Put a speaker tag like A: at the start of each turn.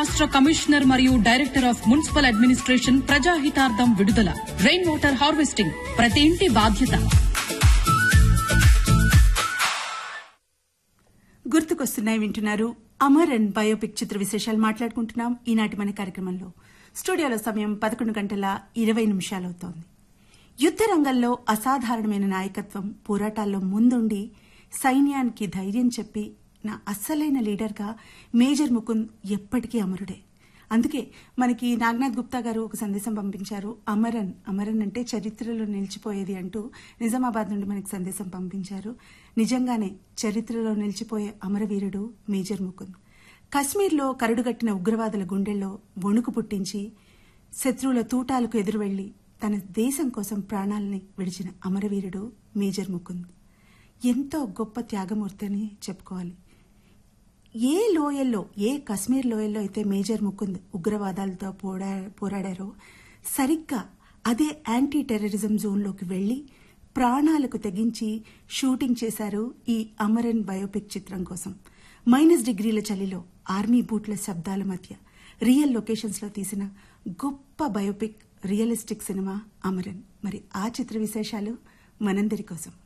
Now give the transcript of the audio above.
A: రాష్ట్ర కమిషనర్ మరియు director of municipal administration ప్రజాహితార్థం విడుదల రెయిన్ వాటర్ హార్వెస్టింగ్ ప్రతి ఇంటి బాధ్యత
B: గుర్తుకొస్తున్నాయి వింటున్నారు అమర్ అండ్ బయోపిక్ చిత్ర విశేషాలు మాట్లాడుకుంటున్నాం ఈనాటి మన కార్యక్రమంలో స్టూడియోలో సమయం పదకొండు గంటల ఇరవై నిమిషాలవుతోంది యుద్ద రంగంలో అసాధారణమైన నాయకత్వం పోరాటాల్లో ముందుండి సైన్యానికి ధైర్యం చెప్పి నా అస్సలైన లీడర్గా మేజర్ ముకుంద్ ఎప్పటికీ అమరుడే అందుకే మనకి నాగనాథ్ గుప్తా గారు ఒక సందేశం పంపించారు అమరన్ అమరన్ అంటే చరిత్రలో నిలిచిపోయేది అంటూ నిజామాబాద్ నుండి మనకి సందేశం పంపించారు నిజంగానే చరిత్రలో నిలిచిపోయే అమరవీరుడు మేజర్ ముకుంద్ కశ్మీర్లో కరుడుగట్టిన ఉగ్రవాదుల గుండెల్లో వణుకు పుట్టించి శత్రువుల తూటాలకు ఎదురు వెళ్లి తన దేశం కోసం ప్రాణాలని విడిచిన అమరవీరుడు మేజర్ ముకుంద్ ఎంతో గొప్ప త్యాగమూర్తి అని చెప్పుకోవాలి ఏ లోయల్లో ఏ కశ్మీర్ లోయల్లో అయితే మేజర్ ముకుంద్ ఉగ్రవాదాలతో పోరా పోరాడారో సరిగ్గా అదే యాంటీ టెర్రరిజం జోన్లోకి వెళ్లి ప్రాణాలకు తెగించి షూటింగ్ చేశారు ఈ అమరన్ బయోపిక్ చిత్రం కోసం మైనస్ డిగ్రీల చలిలో ఆర్మీ బూట్ల శబ్దాల మధ్య రియల్ లొకేషన్స్ లో తీసిన గొప్ప బయోపిక్ రియలిస్టిక్ సినిమా అమరన్ మరి ఆ చిత్ర విశేషాలు మనందరి కోసం